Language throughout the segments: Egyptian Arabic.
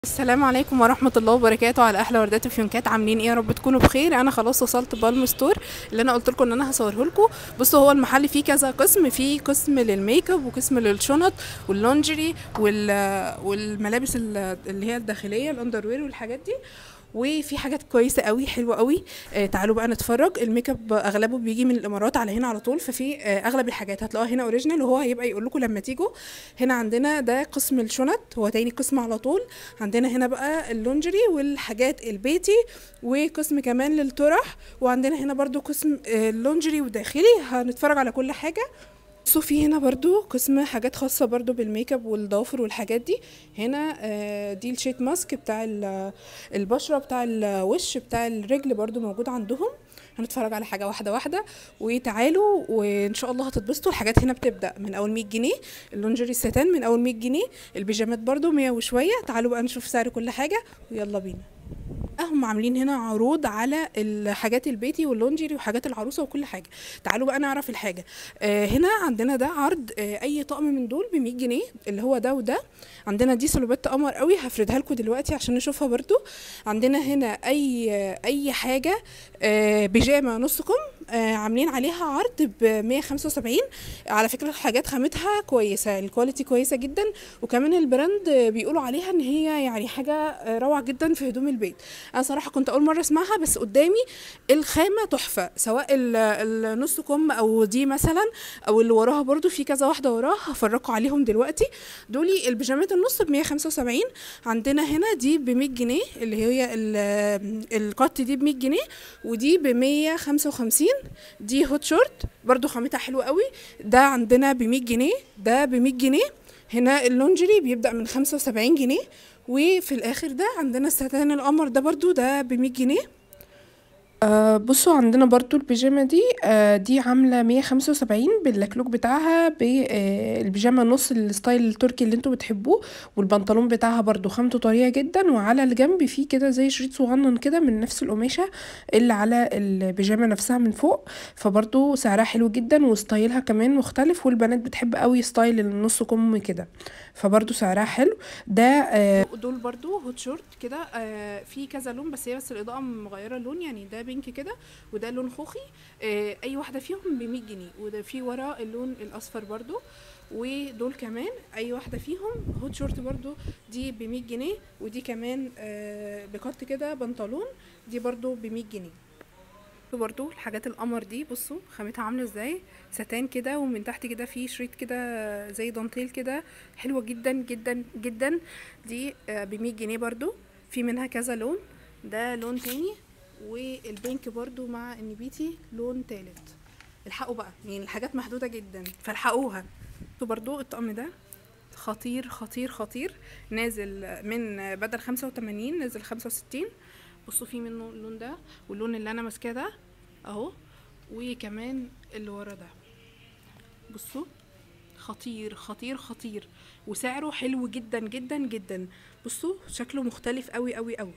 السلام عليكم ورحمة الله وبركاته على أحلى وردات وفيونكات عاملين إيه يا رب تكونوا بخير أنا خلاص وصلت بالم ستور اللي أنا قلت لكم إن أنا هصوره لكم بصوا هو المحل فيه كذا قسم فيه قسم للميك اب وقسم للشنط واللونجري وال والملابس ال- اللي هي الداخلية الأندروير والحاجات دي وفي حاجات كويسه قوي حلوه قوي آه تعالوا بقى نتفرج الميك اب اغلبه بيجي من الامارات على هنا على طول ففي آه اغلب الحاجات هتلاقوها هنا اوريجينال وهو هيبقى يقول لكم لما تيجوا هنا عندنا ده قسم الشنط هو تاني قسم على طول عندنا هنا بقى اللونجري والحاجات البيتي وقسم كمان للطرح وعندنا هنا برضو قسم آه، اللونجري وداخلي هنتفرج على كل حاجه بصوا في هنا برضو قسم حاجات خاصة برضو بالميك اب والضوافر والحاجات دي هنا آه، دي الشيت ماسك بتاع ال- البشرة بتاع الوش بتاع الرجل برضو موجود عندهم هنتفرج على حاجة واحدة واحدة وتعالوا وإن شاء الله هتتبسطوا الحاجات هنا بتبدأ من أول 100 جنيه اللونجري الستان من أول 100 جنيه البيجامات برضو 100 وشوية تعالوا بقى نشوف سعر كل حاجة ويلا بينا هم عاملين هنا عروض على الحاجات البيتي واللونجري وحاجات العروسه وكل حاجه تعالوا بقى نعرف الحاجه آه هنا عندنا ده عرض آه اي طقم من دول ب 100 جنيه اللي هو ده وده عندنا دي سلوبات قمر قوي هفردها لكم دلوقتي عشان نشوفها برضو عندنا هنا اي آه اي حاجه آه بيجامه نص كم آه عاملين عليها عرض ب 175 على فكره الحاجات خامتها كويسه الكواليتي كويسه جدا وكمان البراند آه، بيقولوا عليها ان هي يعني حاجه آه، روعه جدا في هدوم البيت انا صراحه كنت اول مره اسمعها بس قدامي الخامه تحفه سواء ال- النص كم او دي مثلا او اللي وراها برضو في كذا واحده وراها هفرجكم عليهم دلوقتي دولي البيجامات النص ب 175 عندنا هنا دي ب 100 جنيه اللي هي ال- القط دي ب 100 جنيه ودي ب 155 دي هوت شورت برضو خامتها حلوه قوي ده عندنا ب 100 جنيه ده ب 100 جنيه هنا اللونجري بيبدأ من 75 جنيه وفي الاخر ده عندنا الستان القمر ده برضو ده ب 100 جنيه آه بصوا عندنا برضو البيجامة دي آه دي عاملة مية خمسة وسبعين باللكلوك بتاعها بالبيجامة نص الستايل التركي اللي انتوا بتحبوه والبنطلون بتاعها برضو خامته طرية جدا وعلى الجنب فيه كده زي شريط صغنن كده من نفس القماشة اللي على البيجامة نفسها من فوق فبرضو سعرها حلو جدا وستايلها كمان مختلف والبنات بتحب قوي ستايل النص كم كده فبرضو سعرها حلو ده آه دول برضو هوت شورت كده آه في كذا لون بس هي بس الاضاءه مغيره اللون يعني ده بينك كده وده لون خوخي آه اي واحده فيهم ب 100 جنيه وده في ورا اللون الاصفر برضو ودول كمان اي واحده فيهم هوت شورت برضو دي ب 100 جنيه ودي كمان آه بقط كده بنطلون دي برضو ب 100 جنيه برضو الحاجات القمر دي بصوا خامتها عامله ازاي ستان كده ومن تحت كده في شريط كده زي دانتيل كده حلوه جدا جدا جدا دي ب 100 جنيه برضو في منها كذا لون ده لون تاني والبينك برضو مع النبيتي لون تالت الحقوا بقى يعني الحاجات محدوده جدا فالحقوها برضو الطقم ده خطير خطير خطير نازل من بدل 85 نازل 65 بصوا في منه اللون ده واللون اللي انا ماسكاه ده اهو وكمان اللي ورا ده بصوا خطير خطير خطير وسعره حلو جدا جدا جدا بصوا شكله مختلف قوي قوي قوي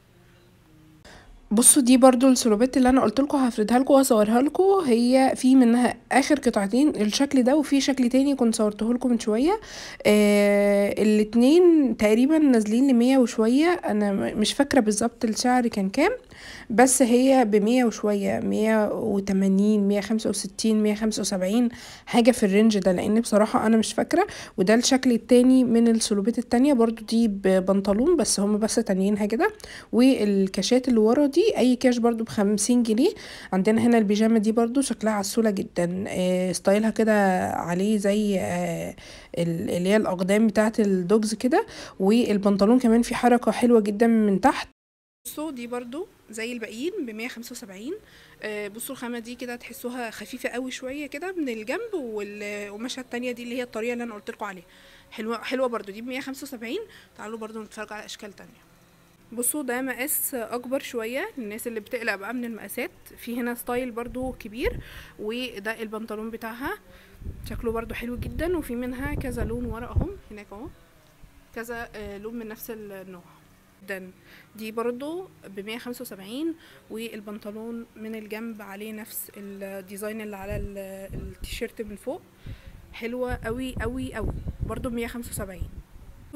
بصوا دي برضو السلوبات اللي انا قلت لكم هفردها لكم واصورها لكم هي في منها اخر قطعتين الشكل ده وفي شكل تاني كنت صورته لكم من شويه آه الاتنين تقريبا نازلين لمية وشويه انا م- مش فاكره بالظبط السعر كان كام بس هي بمية وشويه مية وتمانين مية خمسة وستين مية خمسة وسبعين حاجه في الرينج ده لان بصراحه انا مش فاكره وده الشكل التاني من السلوبات التانية برضو دي ببنطلون بس هم بس تانيينها كده والكاشات اللي ورا دي اي كاش برضو بخمسين جنيه عندنا هنا البيجامه دي برضو شكلها عسوله جدا آه ستايلها كده عليه زي آه ال- اللي هي الاقدام بتاعه الدوجز كده والبنطلون كمان في حركه حلوه جدا من تحت بصوا دي برضو زي الباقيين ب 175 آه بصوا الخامه دي كده تحسوها خفيفه قوي شويه كده من الجنب والقماشه التانية دي اللي هي الطريقه اللي انا قلت لكم عليها حلوه حلوه برضو دي ب 175 تعالوا برضو نتفرج على اشكال تانية بصوا ده مقاس اكبر شويه للناس اللي بتقلق بقى من المقاسات في هنا ستايل برضو كبير وده البنطلون بتاعها شكله برضو حلو جدا وفي منها كذا لون ورا اهم هناك اهو كذا آه، لون من نفس النوع جدا دي برضو ب 175 والبنطلون من الجنب عليه نفس الديزاين اللي على ال- التيشيرت من فوق حلوه قوي قوي قوي برضو ب 175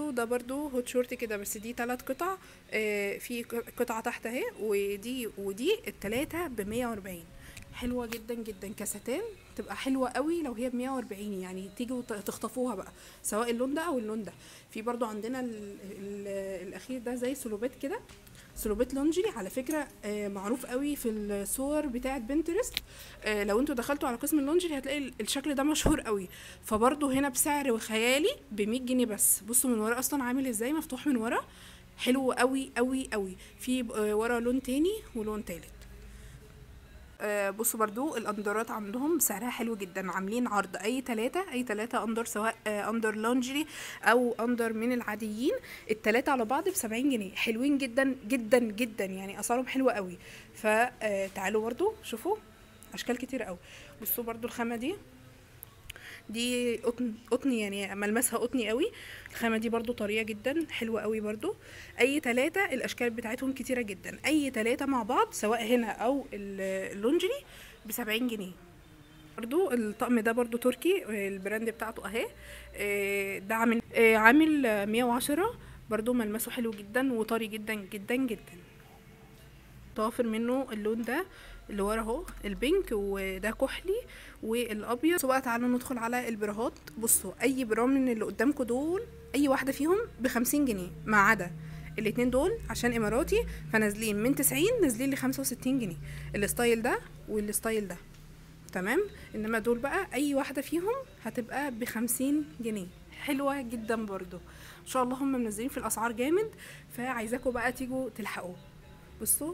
ده برضو هوت شورت كده بس دي تلات قطع آه في ق- قطعة تحت اهي ودي ودي التلاتة بمية واربعين حلوة جدا جدا كستان تبقى حلوة قوي لو هي بمية واربعين يعني تيجوا وت- تخطفوها بقى سواء اللون ده او اللون ده في برضو عندنا ال ال الاخير ده زي سلوبات كده سلوبات لونجري على فكرة آه، معروف قوي في الصور بتاعة بنترست آه، لو انتوا دخلتوا على قسم اللونجري هتلاقي ال- الشكل ده مشهور قوي فبرضه هنا بسعر خيالي ب 100 جنيه بس بصوا من ورا اصلا عامل ازاي مفتوح من ورا حلو قوي قوي قوي في آه، ورا لون تاني ولون تالت آه، بصوا برضو الاندرات عندهم سعرها حلو جدا عاملين عرض اي تلاتة اي تلاتة اندر سواء آه، اندر لونجري او اندر من العاديين التلاتة على بعض بسبعين جنيه حلوين جدا جدا جدا يعني اسعارهم حلوة قوي فتعالوا برضو شوفوا اشكال كتير قوي بصوا برضو الخامة دي دي قطن قطن يعني ملمسها قطني قوي الخامه دي برضو طريه جدا حلوه قوي برضو اي تلاتة الاشكال بتاعتهم كتيره جدا اي تلاتة مع بعض سواء هنا او ال- اللونجري بسبعين جنيه برضو الطقم ده برضو تركي البراند بتاعته اهي آه، ده عامل آه، عامل آه، 110 برضو ملمسه حلو جدا وطري جدا جدا جدا طافر منه اللون ده اللي ورا اهو البينك وده كحلي والابيض بصوا بقى تعالوا ندخل على البراهات بصوا اي برا من اللي قدامكم دول اي واحده فيهم بخمسين جنيه ما عدا الاتنين دول عشان اماراتي فنازلين من تسعين نازلين لخمسة وستين جنيه الستايل ده والستايل ده تمام انما دول بقى اي واحده فيهم هتبقى بخمسين جنيه حلوه جدا برضو ان شاء الله هم منزلين في الاسعار جامد فعايزاكم بقى تيجوا تلحقوه بصوا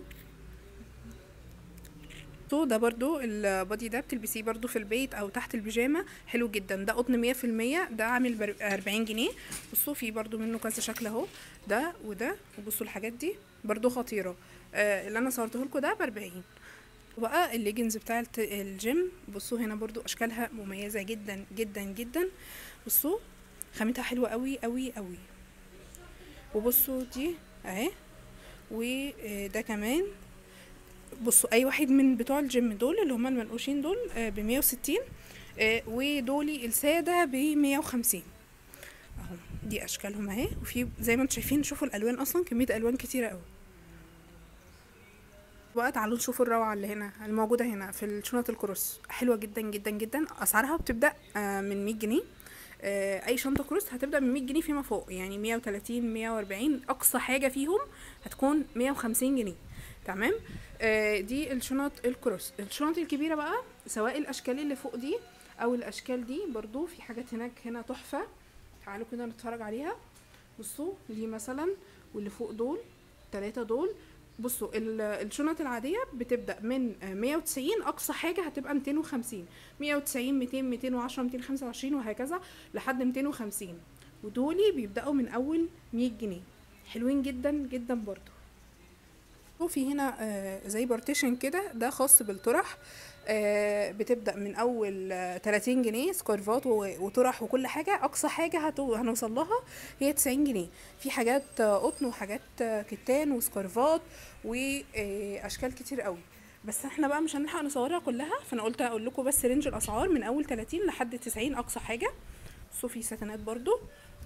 بصوا ده برضو البادي ده بتلبسيه برضو في البيت او تحت البيجامه حلو جدا ده قطن مية في المية ده عامل بر- 40 جنيه بصوا في برضو منه كذا شكل اهو ده وده وبصوا الحاجات دي برضو خطيره آه اللي انا صورته لكم ده ب 40 وبقى الليجنز بتاع الت- الجيم بصوا هنا برضو اشكالها مميزه جدا جدا جدا بصوا خامتها حلوه قوي قوي قوي وبصوا دي اهي وده كمان بصوا اي واحد من بتوع الجيم دول اللي هما المنقوشين دول ب 160 ودولي الساده ب 150 اهو دي اشكالهم اهي وفي زي ما انتم شايفين شوفوا الالوان اصلا كميه الوان كتيره قوي بقى تعالوا نشوفوا الروعه اللي هنا الموجوده هنا في الشنط الكروس حلوه جدا جدا جدا اسعارها بتبدا آه، من 100 جنيه آه، اي شنطه كروس هتبدا من 100 جنيه فيما فوق يعني 130 140 اقصى حاجه فيهم هتكون 150 جنيه تمام آه، دي الشنط الكروس الشنط الكبيره بقى سواء الاشكال اللي فوق دي او الاشكال دي برضو في حاجات هناك هنا تحفه تعالوا كده نتفرج عليها بصوا دي مثلا واللي فوق دول ثلاثة دول بصوا ال- الشنط العادية بتبدأ من آه، 190 أقصى حاجة هتبقى 250 190 200 210 225 وهكذا لحد 250 ودولي بيبدأوا من أول 100 جنيه حلوين جدا جدا برضو وفي هنا آه، زي بارتيشن كده ده خاص بالطرح آه، بتبدأ من أول آه، 30 جنيه سكارفات و- وطرح وكل حاجة أقصى حاجة هتو- هنوصل لها هي 90 جنيه في حاجات آه، قطن وحاجات آه، كتان وسكارفات وأشكال كتير قوي بس احنا بقى مش هنلحق نصورها كلها فانا قلت اقول لكم بس رينج الاسعار من اول 30 لحد 90 اقصى حاجه بصوا في ستانات برضو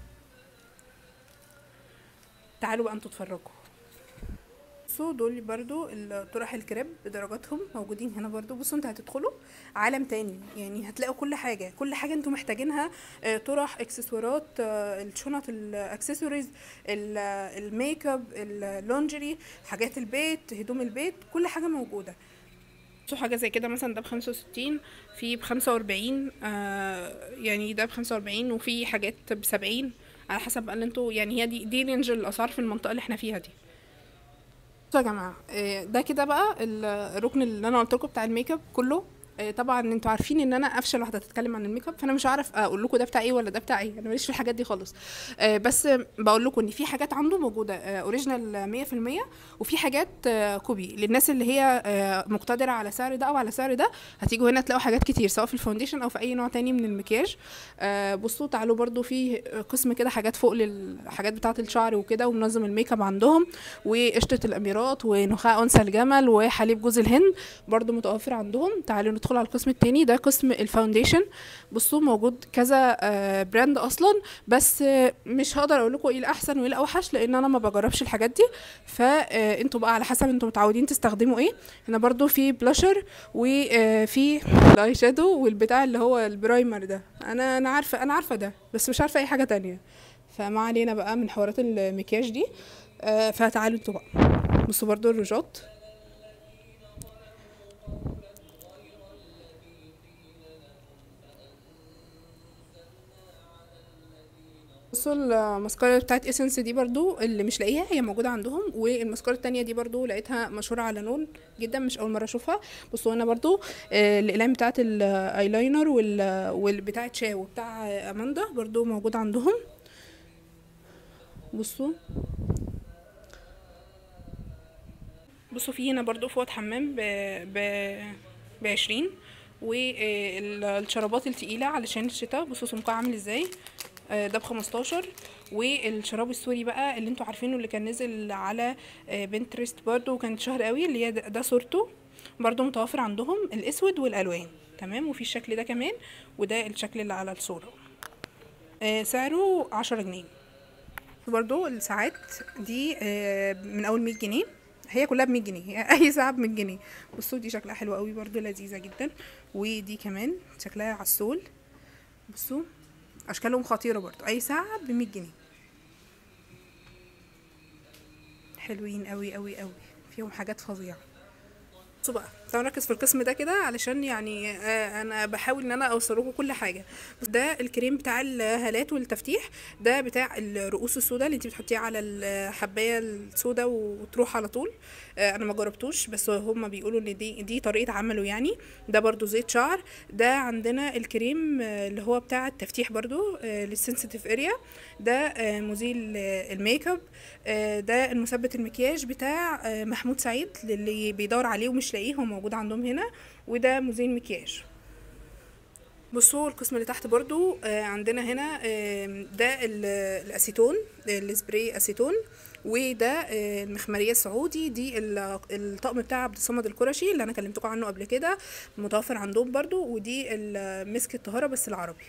تعالوا بقى انتوا اتفرجوا بصوا دول برضو الطرح الكريب بدرجاتهم موجودين هنا برضو بصوا انتوا هتدخلوا عالم تاني يعني هتلاقوا كل حاجة كل حاجة انتوا محتاجينها آه، طرح اكسسوارات آه، الشنط الاكسسوارز ال- الميك اب اللونجري حاجات البيت هدوم البيت كل حاجة موجودة بصوا حاجة زي كده مثلا ده بخمسة وستين في بخمسة وأربعين آه يعني ده بخمسة وأربعين وفي حاجات بسبعين على حسب بقى اللي انتوا يعني هي دي دي رينج الأسعار في المنطقة اللي احنا فيها دي بصوا يا جماعه آه، ده كده بقى ال- الركن اللي انا قلت لكم بتاع الميك اب كله آه، طبعا انتوا عارفين ان انا افشل واحده تتكلم عن الميك اب فانا مش عارف اقول لكم ده بتاع ايه ولا ده بتاع ايه انا ماليش في الحاجات دي خالص آه، بس بقول لكم ان في حاجات عنده موجوده اوريجينال 100% وفي حاجات آه، كوبي للناس اللي هي آه، مقتدره على سعر ده او على سعر ده هتيجوا هنا تلاقوا حاجات كتير سواء في الفاونديشن او في اي نوع تاني من المكياج آه، بصوا تعالوا برضو في قسم كده حاجات فوق للحاجات بتاعه الشعر وكده ومنظم الميك اب عندهم وقشطه الاميرات ونخاع انثى الجمل وحليب جوز الهند برضو متوفر عندهم تعالوا ندخل ندخل على القسم التاني ده قسم الفاونديشن بصوا موجود كذا آه، براند اصلا بس آه، مش هقدر اقول لكم ايه الاحسن وايه الاوحش لان انا ما بجربش الحاجات دي فانتوا بقى على حسب انتوا متعودين تستخدموا ايه هنا برضو في بلاشر وفي الاي شادو والبتاع اللي هو البرايمر ده انا انا عارفه انا عارفه ده بس مش عارفه اي حاجه تانية فما علينا بقى من حوارات المكياج دي آه، فتعالوا انتوا بقى بصوا برضو الروجات بصوا الماسكارا بتاعت اسنس دي برضو اللي مش لاقيها هي موجوده عندهم والماسكارا التانية دي برضو لقيتها مشهوره على نون جدا مش اول مره اشوفها بصوا هنا برضو آه، الاقلام بتاعت الايلاينر وال والبتاعت شاو بتاع اماندا برضو موجود عندهم بصوا بصوا في هنا برضو فوط حمام ب ب بعشرين والشرابات التقيلة علشان الشتاء بصوا سمكها عامل ازاي آه، ده بخمستاشر والشراب السوري بقى اللي انتوا عارفينه اللي كان نزل على آه، بنترست برضو وكان شهر قوي اللي هي ده, ده صورته برضو متوفر عندهم الاسود والالوان تمام وفي الشكل ده كمان وده الشكل اللي على الصورة آه، سعره عشرة جنيه برضو الساعات دي آه، من اول 100 جنيه هي كلها ب 100 جنيه هي اي ساعه ب 100 جنيه بصوا دي شكلها حلو قوي برضو لذيذه جدا ودي كمان شكلها عسول بصوا اشكالهم خطيره برضو اي ساعه ب 100 جنيه حلوين قوي قوي قوي فيهم حاجات فظيعه بصوا بقى تعالوا نركز في القسم ده كده علشان يعني آه انا بحاول ان انا اوصل لكم كل حاجه بس ده الكريم بتاع الهالات والتفتيح ده بتاع الرؤوس السوداء اللي انت بتحطيه على الحبايه السوداء وتروح على طول آه انا ما جربتوش بس هم بيقولوا ان دي دي طريقه عمله يعني ده برضو زيت شعر ده عندنا الكريم آه، اللي هو بتاع التفتيح برضو آه للسنسيتيف اريا ده آه مزيل آه الميك اب آه ده المثبت المكياج بتاع آه محمود سعيد للي بيدور عليه ومش لاقيه هو موجود عندهم هنا وده مزيل مكياج بصوا القسم اللي تحت برضو آه، عندنا هنا آم، ده ال- الاسيتون السبراي اسيتون وده آه، المخمريه السعودي دي ال- الطقم بتاع عبد الصمد القرشي اللي انا كلمتكم عنه قبل كده متوفر عندهم برضو ودي ال- مسك الطهاره بس العربي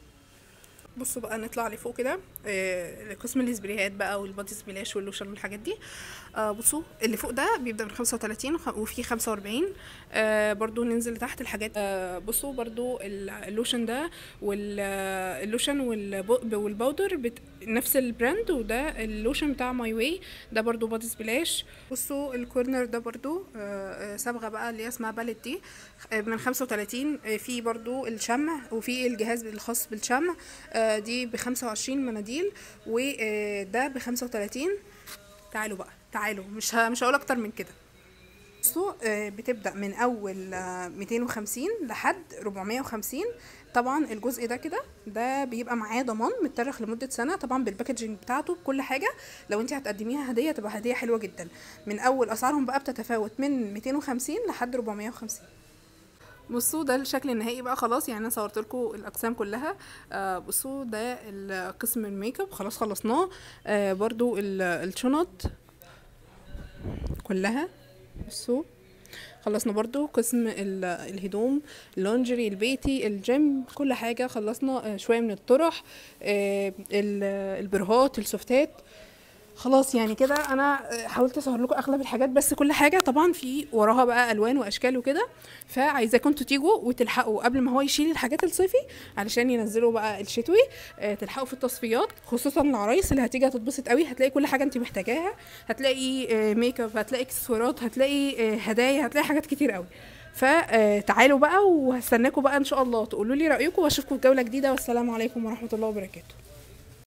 بصوا بقى نطلع لفوق كده آه، قسم السبريهات بقى والبادي سبلاش واللوشن والحاجات دي آه، بصوا اللي فوق ده بيبدأ من 35 وخ- وفي 45 آه، برضو ننزل لتحت الحاجات آه، بصوا برضو ال- اللوشن ده واللوشن والباودر بت... نفس البراند وده اللوشن بتاع ماي واي ده برضو بادي سبلاش بصوا الكورنر ده برضو آه، آه، صبغه بقى اللي هي اسمها باليت دي آه، من 35 آه، في برضو الشمع وفي الجهاز الخاص بالشمع آه، دي ب 25 مناديل وده ب 35 تعالوا بقى تعالوا مش ه... مش هقول اكتر من كده بصوا آه، بتبدأ من أول آه، 250 لحد 450 طبعا الجزء ده كده ده بيبقى معاه ضمان مترخ لمدة سنة طبعا بالباكجينج بتاعته بكل حاجة لو انت هتقدميها هدية تبقى هدية حلوة جدا من أول أسعارهم بقى بتتفاوت من 250 لحد 450 بصوا ده الشكل النهائي بقى خلاص يعني انا صورت لكم الاقسام كلها آه بصوا ده القسم الميك اب خلاص خلصناه آه برضو ال- الشنط كلها بصوا خلصنا برضو قسم ال- الهدوم اللونجري البيتي الجيم كل حاجة خلصنا آه، شوية من الطرح آه، ال- البرهات السوفتات خلاص يعني كده انا آه، حاولت اصور لكم اغلب الحاجات بس كل حاجه طبعا في وراها بقى الوان واشكال وكده فعايزاكم انتوا تيجوا وتلحقوا قبل ما هو يشيل الحاجات الصيفي علشان ينزلوا بقى الشتوي آه، تلحقوا في التصفيات خصوصا العرايس اللي هتيجي هتتبسط قوي هتلاقي كل حاجه انت محتاجاها هتلاقي آه، ميك اب هتلاقي اكسسوارات هتلاقي آه، هدايا هتلاقي حاجات كتير قوي فتعالوا بقى وهستناكم بقى ان شاء الله تقولوا لي رايكم واشوفكم في جوله جديده والسلام عليكم ورحمه الله وبركاته